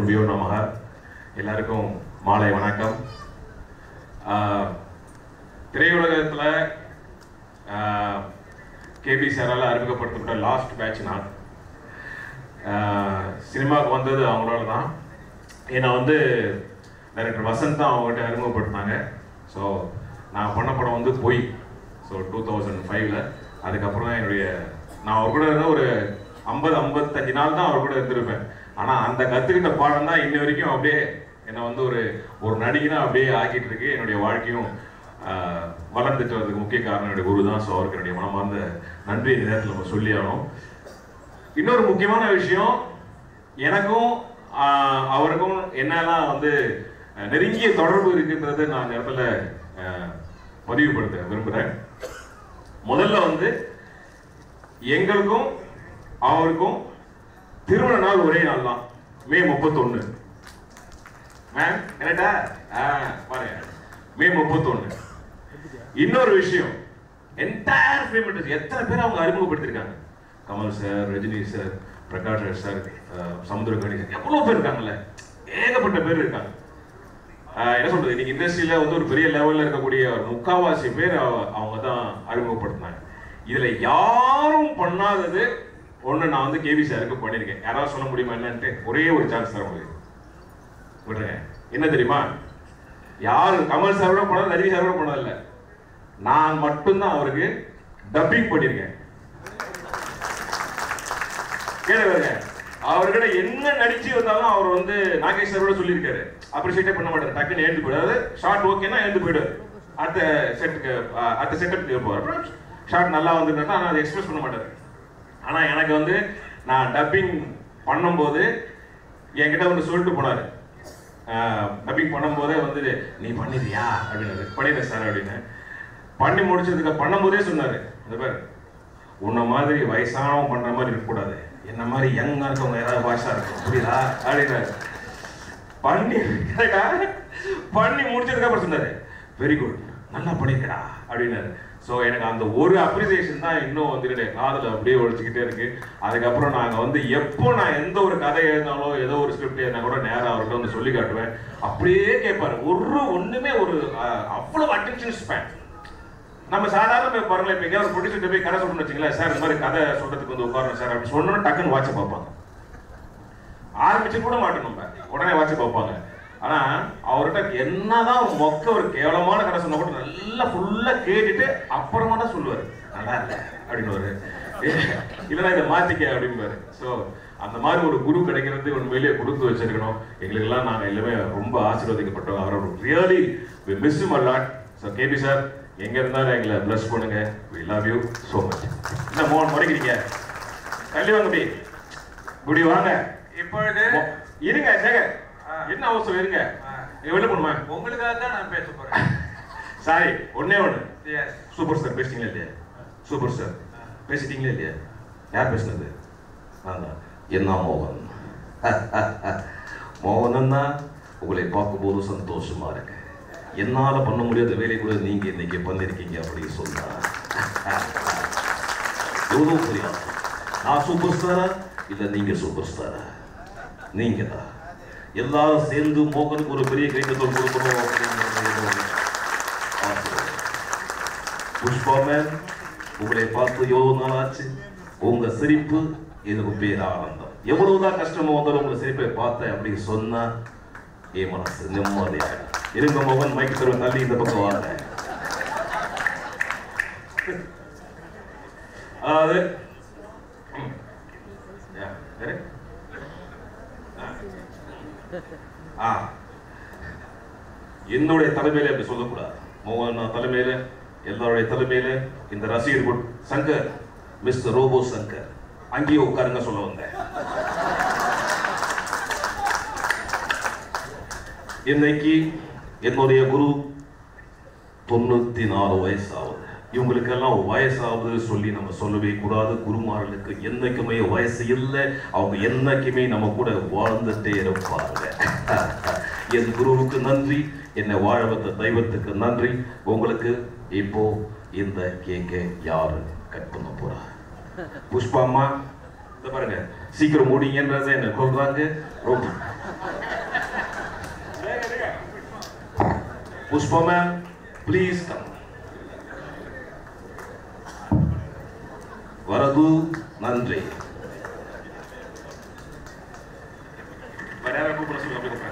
குருபியோ நமக எல்லாருக்கும் மாலை வணக்கம் ஆஹ், திரையுலகத்தில் கேபி சாரால் அறிமுகப்படுத்தப்பட்ட லாஸ்ட் பேட்ச் நான் ஆஹ், சினிமாவுக்கு வந்தது அவங்களால தான் என்னை வந்து டைரக்டர் வசந்த் தான் அவங்ககிட்ட அறிமுகப்படுத்தினாங்க ஸோ நான் பண்ண படம் வந்து பொய் ஸோ டூ தௌசண்ட் ஃபைவ்ல அதுக்கப்புறம் தான் என்னுடைய நான் அவர் கூட இருந்த ஒரு ஐம்பது ஐம்பத்தஞ்சு நாள் தான் அவர் கூட இருந்திருப்பேன் ஆனால் அந்த கற்றுக்கிட்ட பாடம் தான் இன்ன வரைக்கும் அப்படியே என்னை வந்து ஒரு ஒரு நடிகனா அப்படியே ஆக்கிட்டு இருக்கு என்னுடைய வாழ்க்கையும் ஆஹ், வளர்ந்துட்டு வரதுக்கு முக்கிய காரணம் என்னுடைய குரு தான் ஸோ அவருக்கு என்னுடைய மனமார்ந்த நன்றி இந்த நேரத்தில் நம்ம சொல்லி ஆகணும் இன்னொரு முக்கியமான விஷயம் எனக்கும் ஆஹ், அவருக்கும் என்னெல்லாம் வந்து அஹ், நெருங்கிய தொடர்பு இருக்குன்றதை நான் இந்த இடத்துல அஹ், பதிவுபடுத்த விரும்புகிறேன் முதல்ல வந்து எங்களுக்கும் அவருக்கும் திருமண நாள் ஒரே நாள் தான் மே முப்பத்தொன்னு மேம் கரெக்டா ஆ பாருங்க மே முப்பத்தொன்னு இன்னொரு விஷயம் என்டையர் ஃபிலிம் இண்டஸ்ட்ரி எத்தனை பேர் அவங்க அறிமுகப்படுத்திருக்காங்க Kamal sir Rajini sir Prakash Raj sir Samuthirakani sir எவ்வளோ பேர் இருக்காங்கல்ல ஏகப்பட்ட பேர் இருக்காங்க ஆஹ் என்ன சொல்றது இன்னைக்கு இண்டஸ்ட்ரியில வந்து ஒரு பெரிய லெவல்ல இருக்கக்கூடிய ஒரு முக்காவாசி பேர் அவ- அவங்க தான் அறிமுகப்படுத்தினாங்க இதுல யாரும் பண்ணாதது ஒண்ணு நான் வந்து கேவி சாருக்கு பண்ணியிருக்கேன் யாராவது சொல்ல முடியுமா என்னன்ட்டு ஒரே ஒரு சான்ஸ் தர முடியும் விடுறேங்க என்ன தெரியுமா யாரு கமல் சார் கூட பண்ணது ரஜினி சார் கூட பண்ணதில்ல நான் மட்டும்தான் அவருக்கு டப்பிங் பண்ணியிருக்கேன் கேளுங்க அவர்கிட்ட என்ன நடிச்சு வந்தாலும் அவர் வந்து நாகேஷ் சார் கூட சொல்லியிருக்காரு அப்ரிஷியேட்டே பண்ண மாட்டாரு டக்குன்னு எழுந்து போயிடாது ஷார்ட் ஓகேனா எழுந்து போயிடுவாரு அடுத்த செட்டுக்கு அடுத்த செட்டப்புக்கு போவார் ஷார்ட் நல்லா வந்துருந்தா நான் அதை எக்ஸ்பிரஸ் பண்ண மாட்டாரு ஆனா எனக்கு வந்து நான் டப்பிங் பண்ணும்போது என்கிட்ட வந்து சொல்லிட்டு போனாரு டப்பிங் பண்ணும்போதே வந்து நீ பண்ணிடுறியா அப்படின்னு பண்ணிடுறேன் சார் அப்படின்னு பண்ணி முடிச்சதுக்கு பண்ணும்போதே சொன்னாரு இந்த பேர் உன்ன மாதிரி வயசானவன் பண்ற மாதிரி இருக்கக்கூடாது என்ன மாதிரி யங்கா இருக்கவங்க ஏதாவது வயசா இருக்கும் புரியுதா அப்படின்னாரு பண்ணி கேட்டா, பண்ணி முடிச்சதுக்கு அப்புறம் சொன்னாரு வெரி குட் நல்லா பண்ணிருக்கடா அப்படின்னாரு ஸோ எனக்கு அந்த ஒரு அப்ரிசியேஷன் தான் இன்னும் வந்து என்னுடைய காதில் அப்படியே ஒழிச்சுக்கிட்டே இருக்கு அதுக்கப்புறம் நாங்கள் வந்து எப்போ நான் எந்த ஒரு கதை எழுதினாலோ ஏதோ ஒரு ஸ்கிரிப்ட் எழுதினா கூட நேராக அவர்கிட்ட வந்து சொல்லி காட்டுவேன் அப்படியே கேட்பாரு ஒரு ஒண்ணுமே ஒரு அஹ், அவ்வளவு அட்டென்ஷன் ஸ்பேன் நம்ம சாதாரண போய் பாருங்களேன் இப்போ எங்கேயாவது ப்ரொடியூசர் போய் கதை சொல்லணும்னு வச்சுங்களேன் சார் இந்த மாதிரி கதை சொல்றதுக்கு வந்து உட்காரணும் சார் அப்படி சொன்னோன்னு டக்குன்னு வாட்ச பார்ப்பாங்க ஆரம்பிச்சு கூட மாட்டோம் நம்ம உடனே வாட்ச பார்ப்பாங்க ஆனா அவர்கிட்ட என்னதான் ஒரு மொக்க ஒரு கேவலமான கதை சொன்னா கூட நல்லா ஃபுல்லா கேட்டுட்டு அப்புறமா தான் சொல்லுவாரு நல்லா இல்ல அப்படின்னு இல்லைன்னா இதை மாத்திக்க அப்படிம்பாரு ஸோ அந்த மாதிரி ஒரு குரு கிடைக்கிறது உண்மையிலேயே கொடுத்து வச்சிருக்கணும் எங்களுக்கெல்லாம் நாங்கள் எல்லாமே ரொம்ப ஆசீர்வதிக்கப்பட்டோம் அவரோட really miss you lot so KP sir எங்க இருந்தாலும் எங்களை பிளஸ் பண்ணுங்க we love you so much என்ன மோகன் முறைக்கிறீங்க தள்ளி வாங்க பி குடி வாங்க இப்பொழுது மோ- இருங்க சேகர் என்ன அவசரம் இருங்க நீங்க வெளில போணுமா உங்களுக்காக தான் நான் பேச போறேன் சாரி ஒண்ணே ஒண்ணு எஸ் சூப்பர் ஸ்டார் பேசிட்டீங்களா இல்லையா சூப்பர் ஸ்டார் பேசிட்டீங்களா இல்லையா யார் பேசுனது நான் தான் என்ன மோகன் மோகனன்னா உங்களை பார்க்கும்போது சந்தோஷமா இருக்கு என்னால பண்ண முடியாத வேலை கூட நீங்க இன்னைக்கு பண்ணிருக்கீங்க அப்படின்னு சொன்னா எவ்வளவு பெரிய ஆசை. நான் சூப்பர் ஸ்டாரா இல்ல நீங்க சூப்பர் ஸ்டாரா நீங்க தான் எல்லாரும் சேர்ந்து மோகனுக்கு ஒரு பெரிய கைத்தொல் கொடுக்கணும் அப்படிங்கிறது என்னோட ஆசை. புஷ்பா மேன் உங்களை பார்த்து எவ்வளவு நாள் ஆச்சு உங்க சிரிப்பு எனக்கு பேர் ஆனந்தம் எவ்வளவுதான் கஷ்டமா வந்தாலும் உங்க சிரிப்பை பார்த்தேன் அப்படின்னு சொன்னா என் மனசு நிம்மதியாயிடும் இருங்க மோகன் மைக்கு தருவ தள்ளி இந்த பக்கம் வாங்க அதாவது ம். யா, யாரு? ஆ என்னுடைய தலைமையில அப்படி சொல்லக்கூடாது மோகன் தலைமையில எல்லாருடைய தலைமையில இந்த ரசிகர் good Shankar mister robo Shankar அங்கேயே உட்காருங்க சொல்ல வந்தேன் இன்னைக்கு என்னுடைய குரு தொண்ணூத்தி நாலு வயசு ஆகுது இவங்களுக்கெல்லாம் வயசாகுது சொல்லி நம்ம சொல்லவே கூடாது குருமார்களுக்கு என்னைக்குமே வயசு இல்லை அவங்க என்னைக்குமே நம்ம கூட வாழ்ந்துட்டே இருப்பாங்க என் குருவுக்கு நன்றி என்னை வாழ வைத்த தெய்வத்துக்கு நன்றி உங்களுக்கு இப்போ இந்த கேக்கை யாரு கட் பண்ண போறா புஷ்பாம்மா இந்த பாருங்க சீக்கிரம் மூடிங்கன்றதை என்ன கொள்றாங்க ரொம்ப புஷ்பா மேம் ப்ளீஸ் கம் வரது நன்றி வேற யாரை கூப்பிட சொல்லுங்க அப்படி கூப்பிடுறேன்